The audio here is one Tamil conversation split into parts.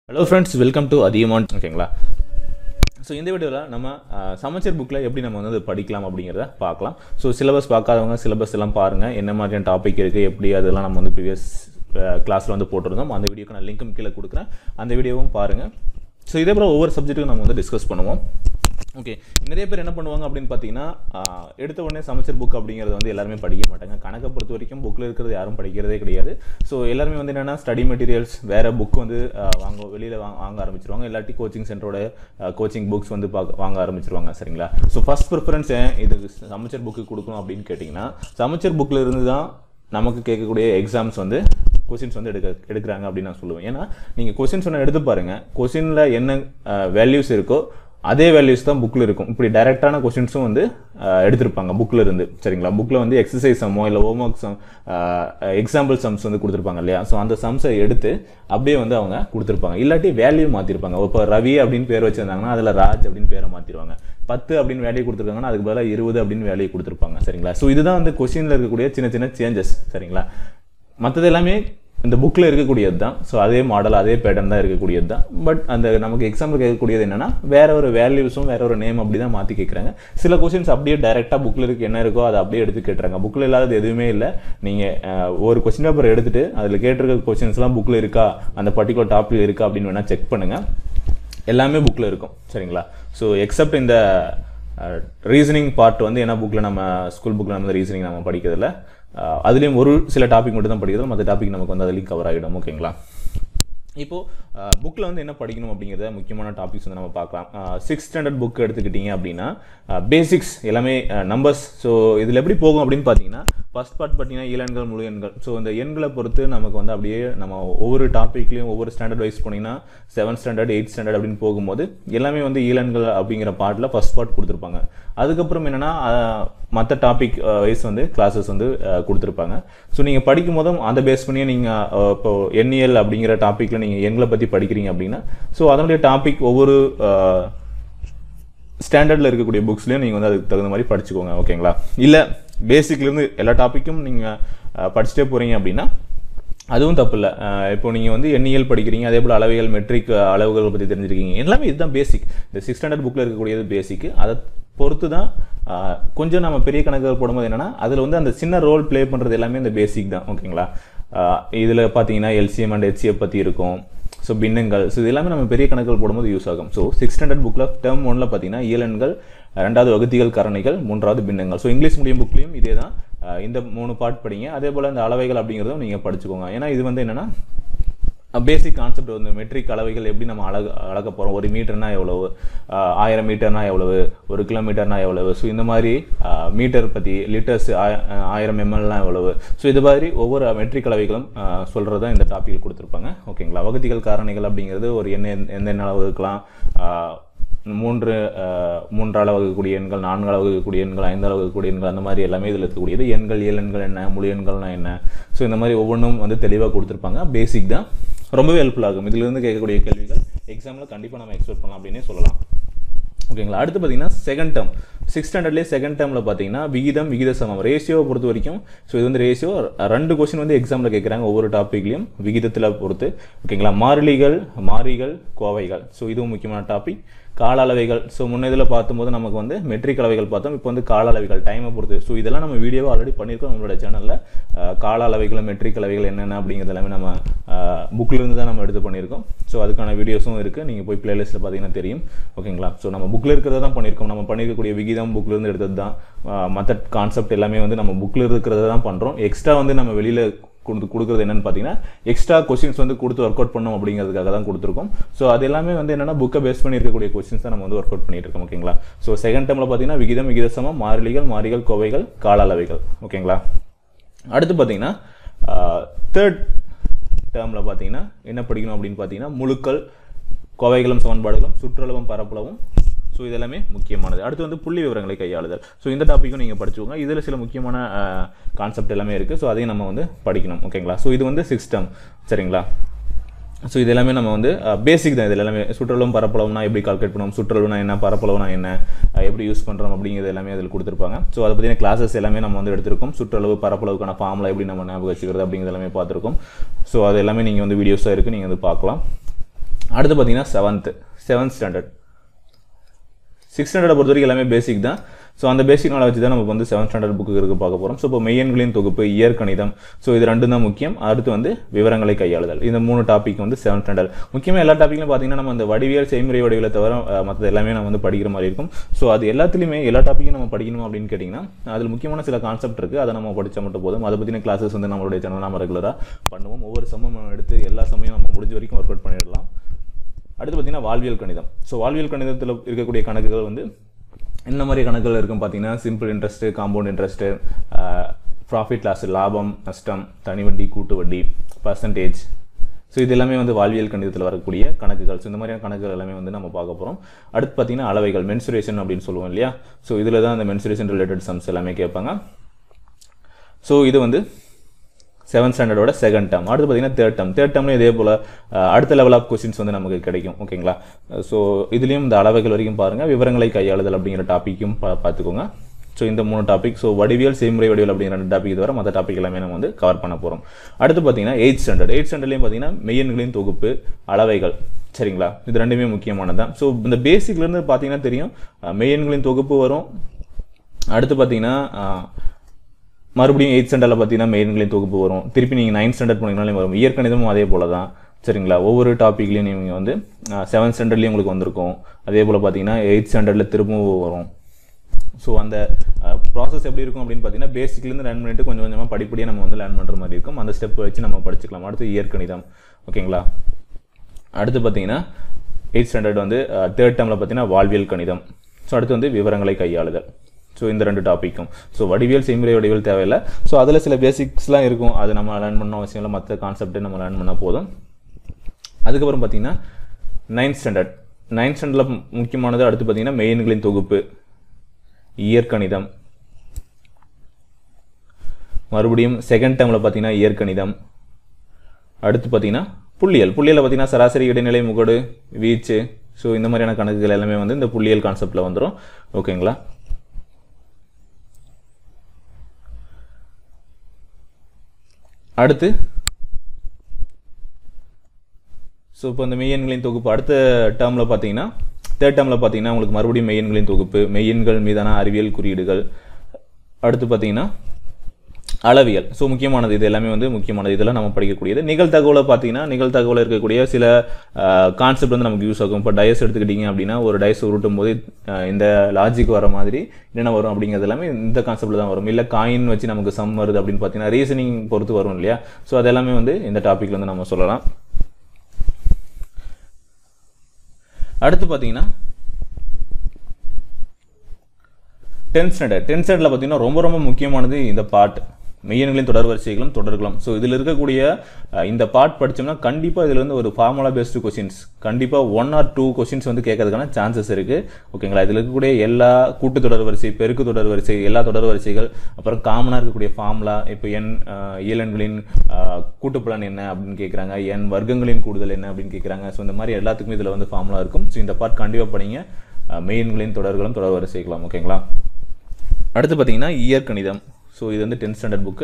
hello friends welcome to Adhigaman ஓகேங்களா ஸோ இந்த வீடியோவில் நம்ம அஹ், சமச்சீர் புக்கில் எப்படி நம்ம வந்து அது படிக்கலாம் அப்படிங்கிறத பார்க்கலாம் ஸோ சிலபஸ் பார்க்காதவங்க சிலபஸ் எல்லாம் பாருங்கள் என்ன மாதிரியான டாபிக் இருக்குது எப்படி அதெல்லாம் நம்ம வந்து ப்ரீவியஸ் கிளாஸில் வந்து போட்டிருந்தோம் அந்த வீடியோக்கு நான் லிங்க்கும் கீழே கொடுக்குறேன் அந்த வீடியோவும் பாருங்கள் ஸோ இதே போல் ஒவ்வொரு சப்ஜெக்ட்டுக்கும் நம்ம வந்து டிஸ்கஸ் பண்ணுவோம் ஓகே நிறைய பேர் என்ன பண்ணுவாங்க அப்படின்னு பார்த்தீங்கன்னா ஆஹ், எடுத்த உடனே சமச்சீர் புக் அப்படிங்கிறது வந்து எல்லாருமே படிக்க மாட்டாங்க கணக்கை பொறுத்த வரைக்கும் புக்கில் இருக்கிறது யாரும் படிக்கிறதே கிடையாது ஸோ எல்லாருமே வந்து என்னென்னா ஸ்டடி மெட்டீரியல்ஸ் வேறு புக் வந்து ஆஹ், வாங்க வெளியில் வாங்க வாங்க ஆரம்பிச்சிருவாங்க இல்லாட்டி கோச்சிங் சென்டரோட கோச்சிங் புக்ஸ் வந்து பார்க்க வாங்க ஆரம்பிச்சிருவாங்க சரிங்களா ஸோ ஃபஸ்ட் ப்ரிஃபரன்ஸ் ஏன் இது சமச்சீர் புக்கு கொடுக்கணும் அப்படின்னு கேட்டிங்கன்னா சமச்சீர் புக்கில் இருந்து தான் நமக்கு கேட்கக்கூடிய எக்ஸாம்ஸ் வந்து கொஷின்ஸ் வந்து எடுக்க எடுக்கிறாங்க அப்படின்னு நான் சொல்லுவேன் ஏன்னா நீங்கள் கொஷின்ஸ் ஒன்று எடுத்து பாருங்கள் கொஷினில் என்ன வேல்யூஸ் இருக்கோ அதே வேல்யூஸ் தான் புக்கில் இருக்கும் இப்படி டைரெக்டான கொஷின்ஸும் வந்து அஹ், எடுத்திருப்பாங்க புக்கில் இருந்து சரிங்களா புக்கில் வந்து எக்ஸசைஸ் சம்மோ இல்லை home work sum example sums வந்து கொடுத்துருப்பாங்க இல்லையா ஸோ அந்த சம்ஸை எடுத்து அப்படியே வந்து அவங்க கொடுத்துருப்பாங்க இல்லாட்டி வேல்யூ மாற்றிருப்பாங்க இப்போ ரவி அப்படின்னு பேர் வச்சிருந்தாங்கன்னா அதில் ராஜ் அப்படின்னு பேரை மாற்றிடுவாங்க பத்து அப்படின்னு வேல்யூ கொடுத்துருக்காங்கன்னா அதுக்கு பதிலாக இருபது அப்படின்னு வேல்யூ கொடுத்துருப்பாங்க சரிங்களா ஸோ இதுதான் வந்து கொஷினில் இருக்கக்கூடிய சின்ன சின்ன சேஞ்சஸ் சரிங்களா மற்றது எல்லாமே இந்த புக்கில் இருக்கக்கூடியது தான் ஸோ அதே மாடல் அதே பேட்டர்ன் தான் இருக்கக்கூடியது தான் பட் அந்த நமக்கு எக்ஸாம்பிள் கேட்கக்கூடியது என்னன்னா வேற ஒரு வேல்யூஸும் வேற ஒரு நேம் அப்படி தான் மாற்றி கேட்குறாங்க சில கொஸ்டின்ஸ் அப்படியே டைரெக்டாக புக்கில் இருக்கு என்ன இருக்கோ அதை அப்படியே எடுத்து கேட்டுறாங்க புக்கில் இல்லாதது எதுவுமே இல்லை நீங்கள் ஒரு கொஸ்டின் பேப்பர் எடுத்துட்டு அதில் கேட்டிருக்க கொஸ்டின்ஸ்லாம் புக்கில் இருக்கா அந்த பர்டிகுலர் டாபிக் இருக்கா அப்படின்னு வேணால் செக் பண்ணுங்கள் எல்லாமே புக்கில் இருக்கும் சரிங்களா ஸோ எக்ஸப்ட் இந்த ரீசனிங் பார்ட் வந்து என்ன புக்கில் நம்ம ஸ்கூல் புக்கில் நம்ம ரீசனிங் நம்ம படிக்கிறதில்ல அஹ், அதுலேயும் ஒரு சில டாபிக் மட்டும் தான் படிக்கிறது மற்ற டாபிக் நமக்கு வந்து அதுலேயும் கவர் ஆகிடும் ஓகேங்களா இப்போது புக்கில் வந்து என்ன படிக்கணும் அப்படிங்கிறத முக்கியமான டாபிக்ஸ் வந்து நம்ம பார்க்கலாம் சிக்ஸ் ஸ்டாண்டர்ட் புக் எடுத்துக்கிட்டிங்க அப்படின்னா பேசிக்ஸ் எல்லாமே நம்பர்ஸ் ஸோ இதில் எப்படி போகும் அப்படின்னு பார்த்தீங்கன்னா ஃபர்ஸ்ட் பார்ட் பார்த்தீங்கன்னா இளன்கள் முழு எண்கள் ஸோ இந்த எண்களை பொறுத்து நமக்கு வந்து அப்படியே நம்ம ஒவ்வொரு டாப்பிக்லையும் ஒவ்வொரு ஸ்டாண்டர்ட் வைஸ் போனீங்கன்னா செவன்த் ஸ்டாண்டர்ட் எயிட் ஸ்டாண்டர்ட் அப்படின்னு போகும்போது எல்லாமே வந்து ஈலன்கள் அப்படிங்கிற பார்ட்டில் ஃபர்ஸ்ட் பார்ட் கொடுத்துருப்பாங்க அதுக்கப்புறம் என்னென்னா மற்ற டாபிக் வைஸ் வந்து கிளாஸஸ் வந்து அஹ், கொடுத்துருப்பாங்க ஸோ நீங்கள் படிக்கும் போதும் அதை பேஸ் பண்ணியே நீங்கள் இப்போ எண்ணியல் அப்படிங்கிற டாப்பிக்கில் நீங்கள் எண்களை பற்றி படிக்கிறீங்க அப்படின்னா ஸோ அதனுடைய டாபிக் ஒவ்வொரு ஸ்டாண்டர்டில் இருக்கக்கூடிய புக்ஸ்லையும் நீங்கள் வந்து அதுக்கு தகுந்த மாதிரி படிச்சுக்கோங்க ஓகேங்களா இல்லை பேசிக்லேருந்து எல்லா டாப்பிக்கும் நீங்கள் படிச்சுட்டே போகிறீங்க அப்படின்னா அதுவும் தப்பு இல்லை இப்போ நீங்கள் வந்து எண்ணியல் படிக்கிறீங்க அதே போல் அளவைகள் மெட்ரிக் அளவுகள் பற்றி தெரிஞ்சிருக்கீங்க எல்லாமே இதுதான் பேசிக் இந்த சிக்ஸ் ஸ்டாண்டர்ட் புக்கில் இருக்கக்கூடியது பேசிக் அதை பொறுத்து தான் அஹ், கொஞ்சம் நம்ம பெரிய கணக்குகள் போடும்போது என்னென்னா அதில் வந்து அந்த சின்ன ரோல் ப்ளே பண்ணுறது எல்லாமே இந்த பேசிக் தான் ஓகேங்களா இதில் பார்த்தீங்கன்னா எல்சிஎம் அண்ட் ஹெச்சிஎஃப் பற்றி இருக்கும் ஸோ பின்னங்கள் ஸோ இது எல்லாமே நம்ம பெரிய கணக்குகள் போடும்போது யூஸ் ஆகும் ஸோ சிக்ஸ் ஸ்டாண்டர்ட் புக்கில் டேர்ம் ஒன்ல பார்த்தீங்கன்னா இயலன்கள் ரெண்டாவது வகுத்திகள் கரணைகள் மூன்றாவது பின்னங்கள் ஸோ இங்கிலீஷ் மீடியம் புக்லேயும் இதே தான் அஹ், இந்த மூணு பார்ட் படிங்க அதே போல் இந்த அளவைகள் அப்படிங்கிறதும் நீங்கள் படிச்சுக்கோங்க ஏன்னா இது வந்து என்னென்னா பேசிக் கான்செப்ட் வந்து மெட்ரிக் அளவைகள் எப்படி நம்ம அழக அளக்க போகிறோம் ஒரு மீட்டர்னா எவ்வளவு ஆஹ் ஆயிரம் மீட்டர்னா எவ்வளவு ஒரு கிலோமீட்டர்னா எவ்வளவு ஸோ இந்த மாதிரி மீட்டர் பற்றி லிட்டர்ஸ் ஆயிரம் எம்எல்னா எவ்வளவு ஸோ இது மாதிரி ஒவ்வொரு மெட்ரிக் அளவைகளும் சொல்கிறது தான் இந்த டாப்பிக்கில் கொடுத்துருப்பாங்க ஓகேங்களா வகுத்திகள் காரணிகள் அப்படிங்கிறது ஒரு எண்ணெய் எந்த எண்ண அளவு இருக்கலாம் ஆஹ் மூன்று ஆஹ் மூன்று அளவு இருக்கக்கூடிய எண்கள் நான்கு அளவு இருக்கக்கூடிய எண்கள் ஐந்து அளவு இருக்கக்கூடிய எண்கள் அந்த மாதிரி எல்லாமே இதில் இருக்கக்கூடியது எண்கள் ஏழு எண்கள் என்ன முழு எண்கள்னா என்ன ஸோ இந்த மாதிரி ஒவ்வொன்றும் வந்து தெளிவாக கொடுத்துருப்பாங்க பேசிக் தான் ரொம்பவே ஹெல்ப்ஃபுல் ஆகும் இதிலிருந்து கேட்கக்கூடிய கேள்விகள் எக்ஸாமில் கண்டிப்பாக நம்ம எக்ஸ்பெக்ட் பண்ணலாம் அப்படின்னே சொல்லலாம் ஓகேங்களா அடுத்து பார்த்தீங்கன்னா செகண்ட் டேர்ம் சிக்ஸ் ஸ்டாண்டர்ட்லேயே செகண்ட் டேர்மில் பார்த்தீங்கன்னா விகிதம் விகித சமம் ரேஷியோவை பொறுத்த வரைக்கும் ஸோ இது வந்து ரேஷியோ ரெண்டு கொஸ்டின் வந்து எக்ஸாமில் கேட்குறாங்க ஒவ்வொரு டாப்பிக்லையும் விகிதத்தில் பொறுத்து ஓகேங்களா மாறிலிகள் மாறிகள் கோவைகள் ஸோ இதுவும் முக்கியமான டாபிக் கால அளவைகள் ஸோ முன்ன இதில் பார்க்கும்போது நமக்கு வந்து மெட்ரிக் அளவைகள் பார்த்தோம் இப்போ வந்து கால அளவைகள் டைமை பொறுத்து ஸோ இதெல்லாம் நம்ம வீடியோவை ஆல்ரெடி பண்ணியிருக்கோம் நம்மளோட சேனலில் கால அளவைகள் மெட்ரிக் அளவைகள் என்னென்ன அப்படிங்கிறது எல்லாமே நம்ம புக்கில் இருந்து தான் நம்ம எடுத்து பண்ணியிருக்கோம் ஸோ அதுக்கான வீடியோஸும் இருக்குது நீங்கள் போய் பிளேலிஸ்ட்டில் பார்த்தீங்கன்னா தெரியும் ஓகேங்களா ஸோ நம்ம புக்கில் இருக்கிறத தான் பண்ணியிருக்கோம் நம்ம பண்ணியிருக்கக்கூடிய விகிதம் புக்கில் இருந்து எடுத்தது தான் மற்ற கான்செப்ட் எல்லாமே வந்து நம்ம புக்கில் இருக்கிறத தான் பண்ணுறோம் எக்ஸ்ட்ரா வந்து நம்ம வெளியில் கொடுத்து கொடுக்குறது என்னன்னு பார்த்தீங்கன்னா எக்ஸ்ட்ரா கொஸ்டின்ஸ் வந்து கொடுத்து ஒர்க் அவுட் பண்ணும் அப்படிங்கிறதுக்காக தான் கொடுத்துருக்கோம் ஸோ அது எல்லாமே வந்து என்னன்னா புக்கை பேஸ் பண்ணி இருக்கக்கூடிய கொஸ்டின்ஸ் தான் நம்ம வந்து ஒர்க் அவுட் பண்ணிட்டு இருக்கோம் ஓகேங்களா ஸோ செகண்ட் டேர்மில் பார்த்தீங்கன்னா விகிதம் விகித சமம் மாறிலிகள் மாறிகள் கோவைகள் கால அளவைகள் ஓகேங்களா அடுத்து பார்த்தீங்கன்னா தேர்ட் டேர்மில் பார்த்தீங்கன்னா என்ன படிக்கணும் அப்படின்னு பார்த்தீங்கன்னா முழுக்கள் கோவைகளும் சமன்பாடுகளும் சுற்றளவும் பரப்பளவும் ஸோ இதெல்லாமே முக்கியமானது அடுத்து வந்து புள்ளி விவரங்களை கையாளுதல் ஸோ இந்த டாப்பிக்கும் நீங்கள் படிச்சுக்கோங்க இதில் சில முக்கியமான கான்செப்ட் எல்லாமே இருக்குது ஸோ அதையும் நம்ம வந்து படிக்கணும் ஓகேங்களா ஸோ இது வந்து சிஸ்டம் சரிங்களா ஸோ இது எல்லாமே நம்ம வந்து பேசிக் தான் இது எல்லாமே சுற்றளவும் பரப்பளவுனா எப்படி கால்குலேட் பண்ணுவோம் சுற்றளவுனா என்ன பரப்பளவுனா என்ன அஹ் எப்படி யூஸ் பண்ணுறோம் அப்படிங்கிறது எல்லாமே அதில் கொடுத்துருப்பாங்க ஸோ அதை பற்றின கிளாஸஸ் எல்லாமே நம்ம வந்து எடுத்திருக்கோம் சுற்றளவு பரப்பளவுக்கான ஃபார்முலா எப்படி நம்ம ஞாபகம் வச்சுக்கிறது அப்படிங்கிறது எல்லாமே பார்த்துருக்கோம் ஸோ அது எல்லாமே நீங்கள் வந்து வீடியோஸாக இருக்குது நீங்கள் வந்து பார்க்கலாம் அடுத்து பார்த்தீங்கன்னா செவன்த்து செவன்த் ஸ்டாண்டர்ட் சிக்ஸ் ஸ்டாண்டர்டை பொறுத்த வரைக்கும் எல்லாமே பேசிக் தான் ஸோ அந்த பேசிக் நாளை வச்சு தான் நம்ம வந்து செவன்த் ஸ்டாண்டர்ட் புக்கு இருக்க பார்க்க போகிறோம் ஸோ இப்போ மெய்யன்களின் தொகுப்பு இயற்கணிதம் ஸோ இது ரெண்டும் தான் முக்கியம் அடுத்து வந்து விவரங்களை கையாளுதல் இந்த மூணு டாபிக் வந்து செவன்த் ஸ்டாண்டர்ட் முக்கியமாக எல்லா டாப்பிக்லையும் பார்த்தீங்கன்னா நம்ம அந்த வடிவியல் செய்முறை வடிவில் தவிர மற்றது எல்லாமே நம்ம வந்து படிக்கிற மாதிரி இருக்கும் ஸோ அது எல்லாத்துலேயுமே எல்லா டாப்பிக்கும் நம்ம படிக்கணும் அப்படின்னு கேட்டிங்கன்னா அதில் முக்கியமான சில கான்செப்ட் இருக்குது அதை நம்ம படித்தா மட்டும் போதும் அதை பற்றின கிளாஸஸ் வந்து நம்மளுடைய சேனல் நம்ம ரெகுலராக பண்ணுவோம் ஒவ்வொரு சமம் எடுத்து எல்லா சமயம் நம்ம முடிஞ்ச வரைக்கும் ஒர்க் அவுட் பண்ணிடலாம் அடுத்து பார்த்தீங்கன்னா வாழ்வியல் கணிதம் ஸோ வாழ்வியல் கணிதத்தில் இருக்கக்கூடிய கணக்குகள் வந்து இந்த மாதிரி கணக்குகள் இருக்கும் பார்த்தீங்கன்னா simple interest compound interest profit loss லாபம் நஷ்டம் தனி வட்டி கூட்டு வட்டி பர்சன்டேஜ் ஸோ இது எல்லாமே வந்து வாழ்வியல் கணிதத்தில் வரக்கூடிய கணக்குகள் ஸோ இந்த மாதிரியான கணக்குகள் எல்லாமே வந்து நம்ம பார்க்க போகிறோம் அடுத்து பார்த்தீங்கன்னா அளவைகள் மென்சுரேஷன் அப்படின்னு சொல்லுவோம் இல்லையா ஸோ இதில் தான் அந்த மென்சுரேஷன் ரிலேட்டட் சம்ஸ் எல்லாமே கேட்பாங்க ஸோ இது வந்து செவன்த் ஸ்டாண்டர்டோட செகண்ட் டேர்ம் அடுத்து பார்த்தீங்கன்னா தேர்ட் டேர்ம் தேர்ட் டேர்ம்லையும் இதே போல் அஹ், அடுத்த லெவல் ஆஃப் கொஸ்டின்ஸ் வந்து நமக்கு கிடைக்கும் ஓகேங்களா ஸோ இதுலேயும் இந்த அளவுகள் வரைக்கும் பாருங்கள் விவரங்களை கையாளுதல் அப்படிங்கிற டாப்பிக்கும் பா பார்த்துக்கோங்க ஸோ இந்த மூணு டாபிக் ஸோ வடிவியல் செய்முறை வடிவியல் அப்படிங்கிற ரெண்டு டாபிக் தவிர மற்ற டாபிக் எல்லாமே நம்ம வந்து கவர் பண்ண போகிறோம் அடுத்து பார்த்தீங்கன்னா எயிட் ஸ்டாண்டர்ட் எயிட் ஸ்டாண்டர்ட்லேயும் பார்த்தீங்கன்னா மெய்யன்களின் தொகுப்பு அளவைகள் சரிங்களா இது ரெண்டுமே முக்கியமானது தான் ஸோ இந்த பேசிக்லேருந்து பார்த்தீங்கன்னா தெரியும் அஹ், மெய்யன்களின் தொகுப்பு வரும் அடுத்து பார்த்தீங்கன்னா அஹ், மறுபடியும் எயிட் ஸ்டாண்டர்டில் பார்த்தீங்கன்னா மெயின்களின் தொகுப்பு வரும் திருப்பி நீங்கள் நைன்த் ஸ்டாண்டர்ட் போனீங்கனாலும் வரும் இயற்கணிதமும் அதே போல தான் சரிங்களா ஒவ்வொரு டாப்பிக்லையும் நீங்கள் வந்து செவன்த் ஸ்டாண்டர்ட்லேயும் உங்களுக்கு வந்திருக்கும் அதே போல் பார்த்தீங்கன்னா எயிட் ஸ்டாண்டர்டில் திரும்பவும் வரும் ஸோ அந்த ப்ராசஸ் எப்படி இருக்கும் அப்படின்னு பார்த்தீங்கன்னா பேசிக்லேருந்து லேர்ன் பண்ணிட்டு கொஞ்சம் கொஞ்சமாக படிப்படியாக நம்ம வந்து லேர்ன் பண்ணுற மாதிரி இருக்கும் அந்த ஸ்டெப் வச்சு நம்ம படிச்சுக்கலாம் அடுத்து இயற்கணிதம் ஓகேங்களா அடுத்து பார்த்தீங்கன்னா எயிட் ஸ்டாண்டர்ட் வந்து தேர்ட் டேர்மில் பார்த்தீங்கன்னா வாழ்வியல் கணிதம் ஸோ அடுத்து வந்து விவரங்களை கையாளுதல் ஸோ இந்த ரெண்டு டாப்பிக்கும் ஸோ வடிவியல் செய்முறை வடிவியல் தேவையில்லை ஸோ அதில் சில பேசிக்ஸ்லாம் இருக்கும் அது நம்ம லேர்ன் பண்ண அவசியம் இல்லை மற்ற கான்செப்ட்டை நம்ம லேர்ன் பண்ணால் போதும் அதுக்கப்புறம் பார்த்தீங்கன்னா நைன்த் ஸ்டாண்டர்ட் நைன்த் ஸ்டாண்டர்டில் முக்கியமானது அடுத்து பார்த்தீங்கன்னா மெயின்களின் தொகுப்பு இயற்கணிதம் மறுபடியும் செகண்ட் டேர்மில் பார்த்தீங்கன்னா இயற்கணிதம் அடுத்து பார்த்தீங்கன்னா புள்ளியல் புள்ளியலில் பார்த்தீங்கன்னா சராசரி இடைநிலை முகடு வீச்சு ஸோ இந்த மாதிரியான கணக்குகள் எல்லாமே வந்து இந்த புள்ளியல் கான்செப்டில் வந்துடும் ஓகேங்களா அடுத்து ஸோ இப்போ இந்த மெய்யன்களின் தொகுப்பு அடுத்த டேர்மில் பார்த்தீங்கன்னா தேர்ட் டேர்மில் பார்த்தீங்கன்னா உங்களுக்கு மறுபடியும் மெய்யன்களின் தொகுப்பு மெய்யன்கள் மீதான அறிவியல் குறியீடுகள் அடுத்து பார்த்தீங்கன்னா அளவியல் ஸோ முக்கியமானது இது எல்லாமே வந்து முக்கியமானது இதெல்லாம் நம்ம படிக்கக்கூடியது நிகழ்தகவலை பார்த்தீங்கன்னா நிகழ்தகவலில் இருக்கக்கூடிய சில கான்செப்ட் வந்து நமக்கு யூஸ் ஆகும் இப்போ டயஸ் எடுத்துக்கிட்டிங்க அப்படின்னா ஒரு டயஸ் உருட்டும் போது அஹ், இந்த லாஜிக் வர மாதிரி என்ன வரும் அப்படிங்கிறது எல்லாமே இந்த கான்செப்டில் தான் வரும் இல்லை காயின் வச்சு நமக்கு சம் வருது அப்படின்னு பார்த்தீங்கன்னா ரீசனிங் பொறுத்து வரும் இல்லையா ஸோ அது எல்லாமே வந்து இந்த டாப்பிக்ல வந்து நம்ம சொல்லலாம் அடுத்து பார்த்தீங்கன்னா டென்த் ஸ்டாண்டர்ட் டென்த் ஸ்டாண்டர்டில் பார்த்தீங்கன்னா ரொம்ப ரொம்ப முக்கியமானது இந்த பார்ட் மெய்யன்களின் தொடர் வரிசைகளும் தொடர்களும் ஸோ இதில் இருக்கக்கூடிய அஹ், இந்த பார்ட் படிச்சோம்னா கண்டிப்பாக இதில் வந்து ஒரு ஃபார்முலா பேஸ்டு கொஷின்ஸ் கண்டிப்பாக ஒன் ஆர் டூ கொஷின்ஸ் வந்து கேட்கறதுக்கான சான்சஸ் இருக்குது ஓகேங்களா இதில் இருக்கக்கூடிய எல்லா கூட்டு தொடர் வரிசை பெருக்கு தொடர் வரிசை எல்லா தொடர் வரிசைகள் அப்புறம் காமனாக இருக்கக்கூடிய ஃபார்முலா இப்போ என் அஹ், இயலன்களின் அஹ், கூட்டுப்பலன் என்ன அப்படின்னு கேட்குறாங்க என் வர்க்கங்களின் கூடுதல் என்ன அப்படின்னு கேட்குறாங்க ஸோ இந்த மாதிரி எல்லாத்துக்குமே இதில் வந்து ஃபார்முலா இருக்கும் ஸோ இந்த பார்ட் கண்டிப்பாக படிங்க அஹ், மெயின்களின் தொடர்களும் தொடர் வரிசைகளும் ஓகேங்களா அடுத்து பார்த்தீங்கன்னா இயற்கணிதம் ஸோ இது வந்து டென்த் ஸ்டாண்டர்ட் புக்கு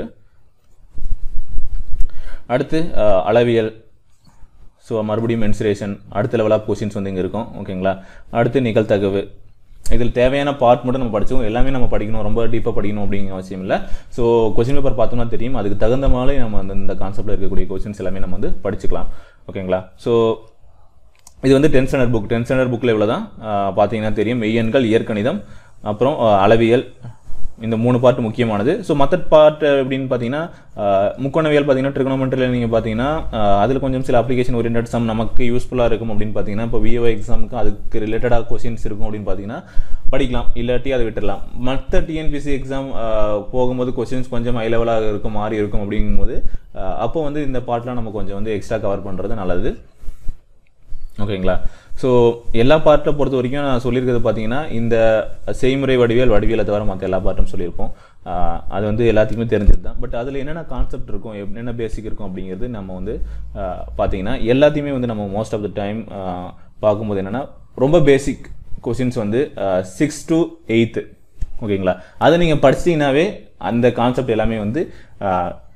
அடுத்து அஹ், அளவியல் ஸோ மறுபடியும் மென்சுரேஷன் அடுத்த லெவல் ஆஃப் கொஷின்ஸ் வந்து இங்கே இருக்கும் ஓகேங்களா அடுத்து நிகழ்தகவு இதில் தேவையான பார்ட் மட்டும் நம்ம படிச்சோம் எல்லாமே நம்ம படிக்கணும் ரொம்ப டீப்பாக படிக்கணும் அப்படிங்கிற அவசியம் இல்லை ஸோ கொஸ்டின் பேப்பர் பார்த்தோம்னா தெரியும் அதுக்கு தகுந்த மாதிரி நம்ம அந்த இந்த கான்செப்டில் இருக்கக்கூடிய கொஸ்டின்ஸ் எல்லாமே நம்ம வந்து படிச்சுக்கலாம் ஓகேங்களா ஸோ இது வந்து tenth standard book tenth standard புக்கில் இவ்வளோ தான் பார்த்தீங்கன்னா தெரியும் மெய்யன்கள் இயற்கணிதம் அப்புறம் அஹ், அளவியல் இந்த மூணு பார்ட் முக்கியமானது ஸோ மற்ற பார்ட் எப்படின்னு பார்த்தீங்கன்னா அஹ், முக்கோணவியல் பார்த்தீங்கன்னா ட்ரிகனோமெட்ரியில் நீங்கள் பார்த்தீங்கன்னா அதில் கொஞ்சம் சில அப்ளிகேஷன் ஓரியன்ட் சம் நமக்கு யூஸ்ஃபுல்லாக இருக்கும் அப்படின்னு பார்த்தீங்கன்னா இப்போ விஓ எக்ஸாமுக்கு அதுக்கு ரிலேட்டடாக கொஸ்டின்ஸ் இருக்கும் அப்படின்னு பார்த்தீங்கன்னா படிக்கலாம் இல்லாட்டி அதை விட்டுடலாம் மற்ற டிஎன்பிசி எக்ஸாம் போகும்போது கொஸ்டின்ஸ் கொஞ்சம் ஹை லெவலாக இருக்கும் மாறி இருக்கும் அப்படிங்கும்போது அஹ், அப்போ வந்து இந்த பார்ட்லாம் நம்ம கொஞ்சம் வந்து எக்ஸ்ட்ரா கவர் பண்ணுறது நல்லது ஓகேங்களா ஸோ எல்லா பார்ட்டை பொறுத்த வரைக்கும் நான் சொல்லியிருக்கிறது பார்த்தீங்கன்னா இந்த செய்முறை வடிவியல் வடிவியலை தவிர மற்ற எல்லா பார்ட்டும் சொல்லியிருப்போம் ஆஹ் அது வந்து எல்லாத்துக்குமே தெரிஞ்சது தான் பட் அதில் என்னென்ன கான்செப்ட் இருக்கும் என்னென்ன பேசிக் இருக்கும் அப்படிங்கிறது நம்ம வந்து ஆஹ் பார்த்தீங்கன்னா எல்லாத்தையுமே வந்து நம்ம மோஸ்ட் ஆஃப் த டைம் பார்க்கும்போது என்னென்னா ரொம்ப பேசிக் கொஷின்ஸ் வந்து சிக்ஸ் டு எயித்து ஓகேங்களா அதை நீங்கள் படிச்சிட்டிங்கனாவே அந்த கான்செப்ட் எல்லாமே வந்து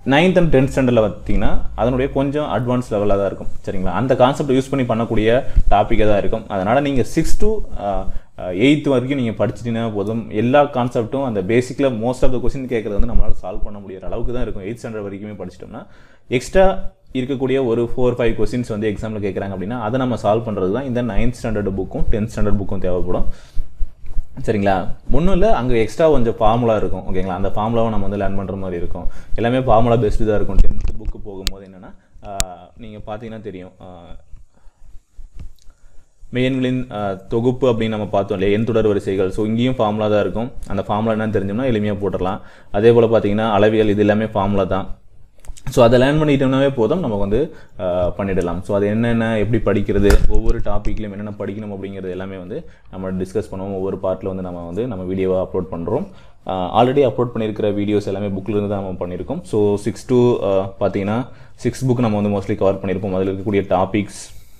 நைன்த் அண்ட் டென்த் ஸ்டாண்டர்டில் பார்த்தீங்கன்னா அதனுடைய கொஞ்சம் அட்வான்ஸ் லெவலாக தான் இருக்கும் சரிங்களா அந்த கான்செப்ட் யூஸ் பண்ணி பண்ணக்கூடிய டாப்பிக்காக தான் இருக்கும் அதனால் நீங்கள் சிக்ஸ் டு எயித்து வரைக்கும் நீங்கள் படிச்சிட்டீங்கன்னா போதும் எல்லா கான்செப்ட்டும் அந்த பேசிக்கில் மோஸ்ட் ஆஃப் த கொஸ்டின் கேட்குறது வந்து நம்மளால் சால்வ் பண்ண முடியாத அளவுக்கு தான் இருக்கும் எயித் ஸ்டாண்டர்ட் வரைக்குமே படிச்சிட்டோம்னா எக்ஸ்ட்ரா இருக்கக்கூடிய ஒரு ஃபோர் ஃபைவ் கொஸ்டின்ஸ் வந்து எக்ஸாமில் கேட்குறாங்க அப்படின்னா அதை நம்ம சால்வ் பண்ணுறது தான் இந்த நைன்த் ஸ்டாண்டர்ட் புக்கும் டென்த் ஸ்டாண்டர்ட் புக்கும் தேவைப்படும் சரிங்களா ஒன்றும் இல்லை அங்கே எக்ஸ்ட்ரா கொஞ்சம் ஃபார்முலா இருக்கும் ஓகேங்களா அந்த ஃபார்முலாவை நம்ம வந்து லேர்ன் பண்ணுற மாதிரி இருக்கும் எல்லாமே ஃபார்முலா பெஸ்ட்டு தான் இருக்கும் டென்த் புக்கு போகும்போது என்னென்னா நீங்கள் பார்த்தீங்கன்னா தெரியும் ஆஹ், மெய்யன்களின் ஆஹ், தொகுப்பு அப்படின்னு நம்ம பார்த்தோம் இல்லையா எண் தொடர் வரிசைகள் ஸோ இங்கேயும் ஃபார்முலா தான் இருக்கும் அந்த ஃபார்முலா என்னன்னு தெரிஞ்சோம்னா எளிமையாக போட்டுடலாம் அதே போல் பார்த்தீங்கன்னா அளவியல் இது எல்லாமே ஃபார்முலா தான் ஸோ அதை லேர்ன் பண்ணிட்டோம்னாவே போதும் நம்ம வந்து ஆஹ், பண்ணிடலாம் ஸோ அது என்னென்ன எப்படி படிக்கிறது ஒவ்வொரு டாப்பிக்லையும் என்னென்ன படிக்கணும் அப்படிங்கிறது எல்லாமே வந்து நம்ம டிஸ்கஸ் பண்ணுவோம் ஒவ்வொரு பார்ட்டில் வந்து நம்ம வந்து நம்ம வீடியோவை அப்லோட் பண்ணுறோம் ஆல்ரெடி அப்லோட் பண்ணியிருக்கிற வீடியோஸ் எல்லாமே புக்கில் இருந்து தான் நம்ம பண்ணியிருக்கோம் ஸோ சிக்ஸ் டூ பார்த்தீங்கன்னா சிக்ஸ் புக் நம்ம வந்து மோஸ்ட்லி கவர் பண்ணியிருப்போம் அதில் இருக்கக்கூடிய டாபிக்ஸ்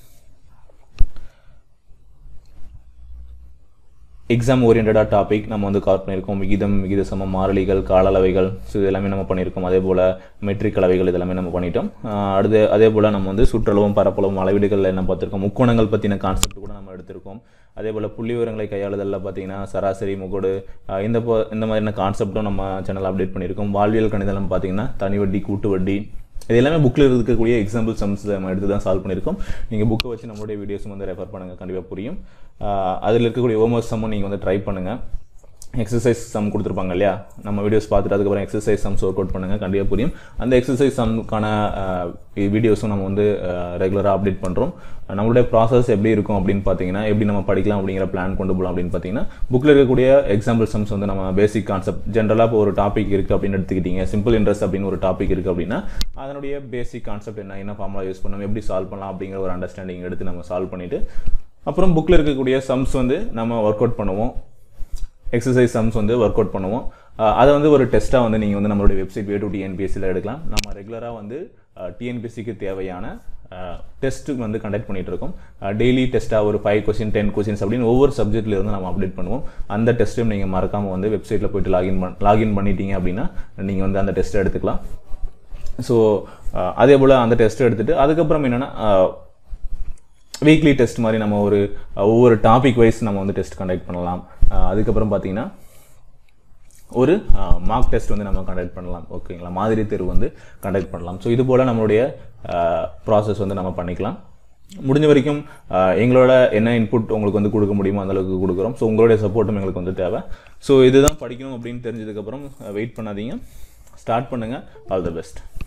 எக்ஸாம் ஓரியன்டாக டாபிக் நம்ம வந்து கவர் பண்ணியிருக்கோம் விகிதம் விகித சமம் மாறிலிகள் கால அளவைகள் ஸோ இது எல்லாமே நம்ம பண்ணியிருக்கோம் அதே போல் மெட்ரிக் அளவைகள் இதெல்லாமே நம்ம பண்ணிட்டோம் ஆஹ் அடுத்து அதே போல் நம்ம வந்து சுற்றளவும் பரப்பளவும் அளவீடுகள் என்ன பார்த்துருக்கோம் முக்கோணங்கள் பற்றின கான்செப்ட் கூட நம்ம எடுத்திருக்கோம் அதே போல் புள்ளி விவரங்களை கையாளுதலில் பார்த்தீங்கன்னா சராசரி முகடு ஆஹ் இந்த போ இந்த மாதிரியான கான்செப்ட்டும் நம்ம சேனல் அப்டேட் பண்ணியிருக்கோம் வாழ்வியல் கணிதம் பார்த்தீங்கன்னா தனி வட்டி கூட்டு வட்டி இது எல்லாமே புக்கில் இருக்கக்கூடிய எக்ஸாம்பிள் சம்ஸ் நம்ம எடுத்து தான் சால்வ் பண்ணியிருக்கோம் நீங்கள் புக்கை வச்சு நம்மளுடைய வீடியோஸும் வந்து ரெஃபர் பண்ணுங்கள் கண்டிப்பாக புரியும் அதில் இருக்கக்கூடிய ஹோம்ஒர்க் சம்மும் நீங்கள் வந்து ட்ரை பண்ணுங்கள் எக்ஸசைஸ் சம் கொடுத்துருப்பாங்க இல்லையா நம்ம வீடியோஸ் பார்த்துட்டு அதுக்கப்புறம் எக்ஸசைஸ் சம்ஸ் ஒர்க் அவுட் பண்ணுங்கள் கண்டிப்பாக புரியும் அந்த எக்ஸசைஸ் சம்க்கான வீடியோஸும் நம்ம வந்து ரெகுலராக அப்டேட் பண்ணுறோம் நம்மளுடைய ப்ராசஸ் எப்படி இருக்கும் அப்படின்னு பார்த்தீங்கன்னா எப்படி நம்ம படிக்கலாம் அப்படிங்கிற பிளான் கொண்டு போகலாம் அப்படின்னு பார்த்தீங்கன்னா புக்கில் இருக்கக்கூடிய எக்ஸாம்பிள் சம்ஸ் வந்து நம்ம பேசிக் கான்செப்ட் ஜென்ரலாக இப்போ ஒரு டாபிக் இருக்குது அப்படின்னு எடுத்துக்கிட்டீங்க சிம்பிள் இன்ட்ரெஸ்ட் அப்படின்னு ஒரு டாபிக் இருக்குது அப்படின்னா அதனுடைய பேசிக் கான்செப்ட் என்ன என்ன ஃபார்முலா யூஸ் பண்ணணும் எப்படி சால்வ் பண்ணலாம் அப்படிங்கிற ஒரு அண்டர்ஸ்டாண்டிங் எடுத்து நம்ம சால்வ் பண்ணிவிட்டு அப்புறம் புக்கில் இருக்கக்கூடிய சம்ஸ் வந்து நம்ம ஒர்க் அவுட் பண்ணுவோம் எக்ஸசைஸ் சம்ஸ் வந்து ஒர்க் அவுட் பண்ணுவோம் அஹ் அதை வந்து ஒரு டெஸ்ட்டாக வந்து நீங்கள் வந்து நம்மளுடைய வெப்சைட் வே டு டிஎன்பிஎஸ்சியில் எடுக்கலாம் நம்ம ரெகுலராக வந்து டிஎன்பிஎஸ்சிக்கு தேவையான டெஸ்ட்டு வந்து கண்டக்ட் பண்ணிட்டு இருக்கோம் டெய்லி டெஸ்ட்டாக ஒரு ஃபைவ் கொஸ்டின் டென் கொஸ்டின்ஸ் அப்படின்னு ஒவ்வொரு சப்ஜெக்ட்ல இருந்து நம்ம அப்டேட் பண்ணுவோம் அந்த டெஸ்ட்டையும் நீங்கள் மறக்காமல் வந்து வெப்சைட்டில் போயிட்டு லாகின் பண் லாகின் பண்ணிட்டீங்க அப்படின்னா நீங்கள் வந்து அந்த டெஸ்ட்டை எடுத்துக்கலாம் ஸோ அதே போல் அந்த டெஸ்ட் எடுத்துட்டு அதுக்கப்புறம் என்னென்னா வீக்லி டெஸ்ட் மாதிரி நம்ம ஒரு அஹ், ஒவ்வொரு டாபிக் வைஸ் நம்ம வந்து டெஸ்ட் கண்டக்ட் பண்ணலாம் அஹ், அதுக்கப்புறம் பார்த்தீங்கன்னா ஒரு மார்க் டெஸ்ட் வந்து நம்ம கண்டக்ட் பண்ணலாம் ஓகேங்களா மாதிரி தேர்வு வந்து கண்டக்ட் பண்ணலாம் ஸோ இது போல் நம்மளுடைய ப்ராசஸ் வந்து நம்ம பண்ணிக்கலாம் முடிஞ்ச வரைக்கும் அஹ், எங்களோட என்ன இன்புட் உங்களுக்கு வந்து கொடுக்க முடியுமோ அந்த அளவுக்கு கொடுக்குறோம் ஸோ உங்களுடைய சப்போர்ட்டும் எங்களுக்கு வந்து தேவை ஸோ இதுதான் படிக்கணும் அப்படின்னு தெரிஞ்சதுக்கப்புறம் வெயிட் பண்ணாதீங்க ஸ்டார்ட் பண்ணுங்கள் ஆல் த பெஸ்ட்